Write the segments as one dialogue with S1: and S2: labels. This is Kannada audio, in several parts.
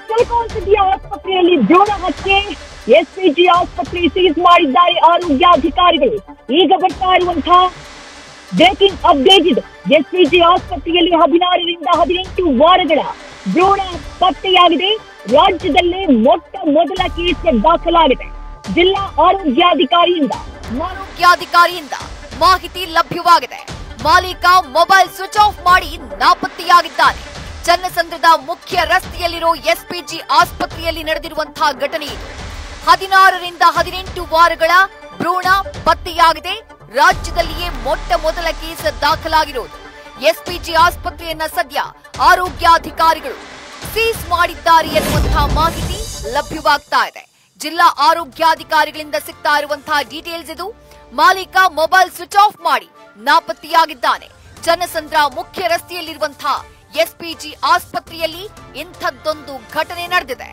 S1: ಸಿಲಿಕಾನ್ ಸಿಟಿಯ ಆಸ್ಪತ್ರೆಯಲ್ಲಿ ಭ್ರೂಣ ಹತ್ಯೆ ಎಸ್ಪಿಜಿ ಆಸ್ಪತ್ರೆ ಸೀಸ್ ಮಾಡಿದ್ದಾರೆ ಆರೋಗ್ಯಾಧಿಕಾರಿಗಳು ಈಗ ಬರ್ತಾ ಇರುವಂತಹ ಬ್ರೇಕಿಂಗ್ ಅಪ್ಡೇಟ್ ಇದು ಎಸ್ಪಿಜಿ ಆಸ್ಪತ್ರೆಯಲ್ಲಿ ಹದಿನಾರರಿಂದ ಹದಿನೆಂಟು ವಾರಗಳ ಭ್ರೂಣ ಪತ್ತೆಯಾಗಿದೆ ರಾಜ್ಯದಲ್ಲೇ ಮೊಟ್ಟ ಮೊದಲ ಕೇಸ್ ದಾಖಲಾಗಿದೆ ಜಿಲ್ಲಾ ಆರೋಗ್ಯಾಧಿಕಾರಿಯಿಂದ
S2: ಆರೋಗ್ಯಾಧಿಕಾರಿಯಿಂದ ಮಾಹಿತಿ ಲಭ್ಯವಾಗಿದೆ ಮಾಲೀಕ ಮೊಬೈಲ್ ಸ್ವಿಚ್ ಆಫ್ ಮಾಡಿ ನಾಪತ್ತೆಯಾಗಿದ್ದಾನೆ ಚನ್ನಸಂದ್ರದ ಮುಖ್ಯ ರಸ್ತೆಯಲ್ಲಿರೋ ಎಸ್ಪಿಜಿ ಆಸ್ಪತ್ರೆಯಲ್ಲಿ ನಡೆದಿರುವಂತಹ ಘಟನೆ ಇದು ಹದಿನಾರರಿಂದ ಹದಿನೆಂಟು ವಾರಗಳ ಭ್ರೂಣ ಪತ್ತೆಯಾಗಿದೆ ರಾಜ್ಯದಲ್ಲಿಯೇ ಮೊಟ್ಟ ಮೊದಲ ಕೇಸ್ ದಾಖಲಾಗಿರೋದು ಎಸ್ಪಿಜಿ ಆಸ್ಪತ್ರೆಯನ್ನ ಸದ್ಯ ಆರೋಗ್ಯಾಧಿಕಾರಿಗಳು ಸೀಸ್ ಮಾಡಿದ್ದಾರೆ ಎನ್ನುವಂತಹ ಮಾಹಿತಿ ಲಭ್ಯವಾಗ್ತಾ ಇದೆ ಜಿಲ್ಲಾ ಆರೋಗ್ಯಾಧಿಕಾರಿಗಳಿಂದ ಸಿಗ್ತಾ ಇರುವಂತಹ ಡೀಟೇಲ್ಸ್ ಇದು ಮಾಲೀಕ ಮೊಬೈಲ್ ಸ್ವಿಚ್ ಆಫ್ ಮಾಡಿ ನಾಪತ್ತೆಯಾಗಿದ್ದಾನೆ ಚನ್ನಸಂದ್ರ ಮುಖ್ಯ ರಸ್ತೆಯಲ್ಲಿರುವಂತಹ ಎಸ್ಪಿಜಿ ಆಸ್ಪತ್ರೆಯಲ್ಲಿ ಇಂಥದ್ದೊಂದು ಘಟನೆ ನಡೆದಿದೆ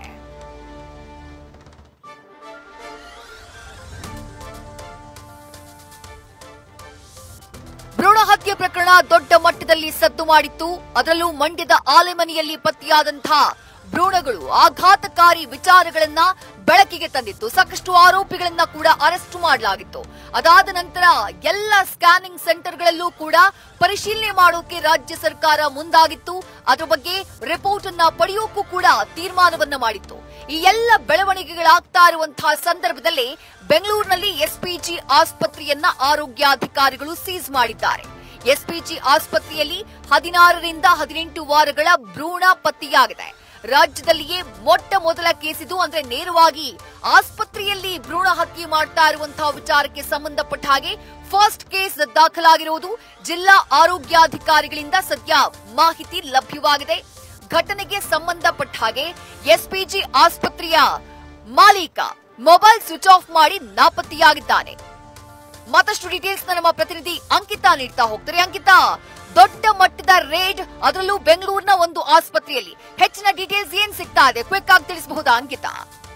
S2: ಭ್ರೂಣ ಹತ್ಯೆ ಪ್ರಕರಣ ದೊಡ್ಡ ಮಟ್ಟದಲ್ಲಿ ಸದ್ದು ಮಾಡಿತ್ತು ಅದರಲ್ಲೂ ಮಂಡ್ಯದ ಆಲೆಮನೆಯಲ್ಲಿ ಪತ್ತೆಯಾದಂತಹ ಭ್ರೂಣಗಳು ಆಘಾತಕಾರಿ ವಿಚಾರಗಳನ್ನ ಬೆಳಕಿಗೆ ತಂದಿತ್ತು ಸಾಕಷ್ಟು ಆರೋಪಿಗಳನ್ನ ಕೂಡ ಅರೆಸ್ಟ್ ಮಾಡಲಾಗಿತ್ತು ಅದಾದ ನಂತರ ಎಲ್ಲ ಸ್ಕ್ಯಾನಿಂಗ್ ಸೆಂಟರ್ಗಳಲ್ಲೂ ಕೂಡ ಪರಿಶೀಲನೆ ಮಾಡೋಕೆ ರಾಜ್ಯ ಸರ್ಕಾರ ಮುಂದಾಗಿತ್ತು ಅದರ ಬಗ್ಗೆ ರಿಪೋರ್ಟ್ ಅನ್ನ ಪಡೆಯೋಕ್ಕೂ ಕೂಡ ತೀರ್ಮಾನವನ್ನ ಮಾಡಿತ್ತು ಈ ಎಲ್ಲ ಬೆಳವಣಿಗೆಗಳಾಗ್ತಾ ಇರುವಂತಹ ಸಂದರ್ಭದಲ್ಲಿ ಬೆಂಗಳೂರಿನಲ್ಲಿ ಎಸ್ಪಿಜಿ ಆಸ್ಪತ್ರೆಯನ್ನ ಆರೋಗ್ಯಾಧಿಕಾರಿಗಳು ಸೀಸ್ ಮಾಡಿದ್ದಾರೆ ಎಸ್ಪಿಜಿ ಆಸ್ಪತ್ರೆಯಲ್ಲಿ ಹದಿನಾರರಿಂದ ಹದಿನೆಂಟು ವಾರಗಳ ಭ್ರೂಣ ಪತ್ತೆಯಾಗಿದೆ ರಾಜ್ಯದಲ್ಲಿಯೇ ಮೊಟ್ಟ ಮೊದಲ ಕೇಸಿದು ಅಂದ್ರೆ ನೇರವಾಗಿ ಆಸ್ಪತ್ರೆಯಲ್ಲಿ ಭ್ರೂಣ ಹತ್ಯೆ ಮಾಡ್ತಾ ಇರುವಂತಹ ವಿಚಾರಕ್ಕೆ ಸಂಬಂಧಪಟ್ಟ ಹಾಗೆ ಫಸ್ಟ್ ಕೇಸ್ ದಾಖಲಾಗಿರುವುದು ಜಿಲ್ಲಾ ಆರೋಗ್ಯಾಧಿಕಾರಿಗಳಿಂದ ಸದ್ಯ ಮಾಹಿತಿ ಲಭ್ಯವಾಗಿದೆ ಘಟನೆಗೆ ಸಂಬಂಧಪಟ್ಟ ಹಾಗೆ ಎಸ್ಪಿಜಿ ಆಸ್ಪತ್ರೆಯ ಮಾಲೀಕ ಮೊಬೈಲ್ ಸ್ವಿಚ್ ಆಫ್ ಮಾಡಿ ನಾಪತ್ತೆಯಾಗಿದ್ದಾನೆ ಮತ್ತಷ್ಟು ಡೀಟೇಲ್ಸ್ ನಮ್ಮ ಪ್ರತಿನಿಧಿ ಅಂಕಿತಾ ನೀಡ್ತಾ ಹೋಗ್ತಾರೆ ಅಂಕಿತಾ ದೊಡ್ಡ ಮಟ್ಟದ ರೇಡ್ ಅದರಲ್ಲೂ ಬೆಂಗಳೂರಿನ ಒಂದು ಆಸ್ಪತ್ರೆಯಲ್ಲಿ ಹೆಚ್ಚಿನ ಡೀಟೇಲ್ಸ್ ಏನ್ ಸಿಗ್ತಾ ಇದೆ ಕ್ವಿಕ್ ಆಗಿ ತಿಳಿಸಬಹುದಾ ಅಂಕಿತಾ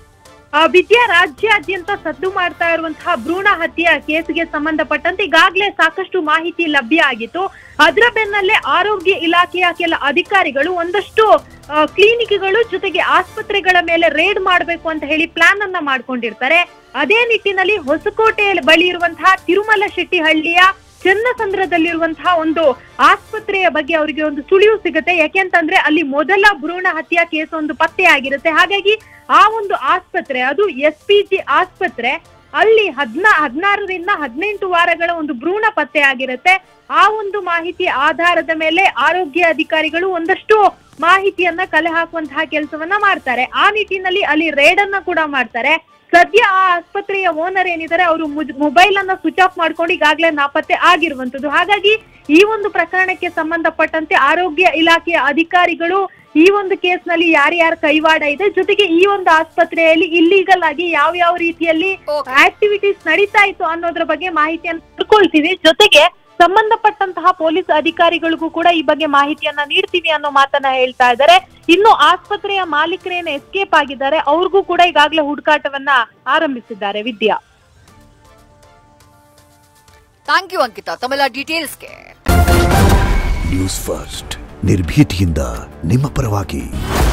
S3: ಆ, ವಿದ್ಯಾ ರಾಜ್ಯಾದ್ಯಂತ ಸದ್ದು ಮಾಡ್ತಾ ಇರುವಂತಹ ಭ್ರೂಣ ಹತ್ಯೆಯ ಕೇಸ್ಗೆ ಸಂಬಂಧಪಟ್ಟಂತೆ ಈಗಾಗಲೇ ಸಾಕಷ್ಟು ಮಾಹಿತಿ ಲಭ್ಯ ಆಗಿತ್ತು ಅದರ ಬೆನ್ನಲ್ಲೇ ಆರೋಗ್ಯ ಇಲಾಖೆಯ ಕೆಲ ಅಧಿಕಾರಿಗಳು ಒಂದಷ್ಟು ಆ, ಕ್ಲಿನಿಕ್ಗಳು ಜೊತೆಗೆ ಆಸ್ಪತ್ರೆಗಳ ಮೇಲೆ ರೇಡ್ ಮಾಡಬೇಕು ಅಂತ ಹೇಳಿ ಪ್ಲಾನ್ ಅನ್ನ ಮಾಡ್ಕೊಂಡಿರ್ತಾರೆ ಅದೇ ನಿಟ್ಟಿನಲ್ಲಿ ಹೊಸಕೋಟೆ ಬಳಿ ಇರುವಂತಹ ತಿರುಮಲ ಶೆಟ್ಟಿಹಳ್ಳಿಯ ಚನ್ನಸಂದ್ರದಲ್ಲಿರುವಂತಹ ಒಂದು ಆಸ್ಪತ್ರೆಯ ಬಗ್ಗೆ ಅವರಿಗೆ ಒಂದು ಸುಳಿವು ಸಿಗುತ್ತೆ ಯಾಕೆಂತಂದ್ರೆ ಅಲ್ಲಿ ಮೊದಲ ಭ್ರೂಣ ಹತ್ಯಾ ಕೇಸ್ ಒಂದು ಪತ್ತೆ ಆಗಿರುತ್ತೆ ಹಾಗಾಗಿ ಆ ಒಂದು ಆಸ್ಪತ್ರೆ ಅದು ಎಸ್ ಪಿ ಜಿ ಆಸ್ಪತ್ರೆ ಅಲ್ಲಿ ಹದ್ನ ಹದಿನಾರರಿಂದ ಹದಿನೆಂಟು ವಾರಗಳ ಒಂದು ಭ್ರೂಣ ಪತ್ತೆ ಆಗಿರುತ್ತೆ ಆ ಒಂದು ಮಾಹಿತಿ ಆಧಾರದ ಮೇಲೆ ಆರೋಗ್ಯ ಅಧಿಕಾರಿಗಳು ಒಂದಷ್ಟು ಮಾಹಿತಿಯನ್ನ ಕಲೆ ಹಾಕುವಂತಹ ಕೆಲಸವನ್ನ ಮಾಡ್ತಾರೆ ಆ ನಿಟ್ಟಿನಲ್ಲಿ ಅಲ್ಲಿ ರೇಡ್ ಅನ್ನ ಕೂಡ ಮಾಡ್ತಾರೆ ಸದ್ಯ ಆ ಆಸ್ಪತ್ರೆಯ ಓನರ್ ಏನಿದ್ದಾರೆ ಅವರು ಮೊಬೈಲ್ ಅನ್ನ ಸ್ವಿಚ್ ಆಫ್ ಮಾಡ್ಕೊಂಡು ಈಗಾಗಲೇ ನಾಪತ್ತೆ ಆಗಿರುವಂತದ್ದು ಹಾಗಾಗಿ ಈ ಒಂದು ಪ್ರಕರಣಕ್ಕೆ ಸಂಬಂಧಪಟ್ಟಂತೆ ಆರೋಗ್ಯ ಇಲಾಖೆಯ ಅಧಿಕಾರಿಗಳು ಈ ಒಂದು ಕೇಸ್ ನಲ್ಲಿ ಯಾರ್ಯಾರ ಕೈವಾಡ ಇದೆ ಜೊತೆಗೆ ಈ ಒಂದು ಆಸ್ಪತ್ರೆಯಲ್ಲಿ ಇಲ್ಲೀಗಲ್ ಆಗಿ ಯಾವ ಯಾವ ರೀತಿಯಲ್ಲಿ
S2: Okay.
S3: ಆಕ್ಟಿವಿಟೀಸ್ ನಡೀತಾ ಇತ್ತು ಅನ್ನೋದ್ರ ಬಗ್ಗೆ ಮಾಹಿತಿಯನ್ನು ಪಡ್ಕೊಳ್ತೀವಿ ಜೊತೆಗೆ ಸಂಬಂಧಪಟ್ಟಂತಹ ಪೊಲೀಸ್ ಅಧಿಕಾರಿಗಳಿಗೂ ಕೂಡ ಈ ಬಗ್ಗೆ ಮಾಹಿತಿಯನ್ನ ನೀಡ್ತೀವಿ ಅನ್ನೋ ಮಾತನ್ನ ಹೇಳ್ತಾ ಇದ್ದಾರೆ ಇನ್ನು ಆಸ್ಪತ್ರೆಯ ಮಾಲೀಕರೇನು ಎಸ್ಕೇಪ್ ಆಗಿದ್ದಾರೆ ಅವ್ರಿಗೂ ಕೂಡ ಈಗಾಗಲೇ ಹುಡುಕಾಟವನ್ನ ಆರಂಭಿಸಿದ್ದಾರೆ ವಿದ್ಯಾ
S2: ಥ್ಯಾಂಕ್ ಯು ಅಂಕಿತಾ ತಮ್ಮೆಲ್ಲ ಡೀಟೇಲ್ಸ್ಗೆ
S4: ನ್ಯೂಸ್ ಫಸ್ಟ್ ನಿರ್ಭೀತಿಯಿಂದ ನಿಮ್ಮ ಪರವಾಗಿ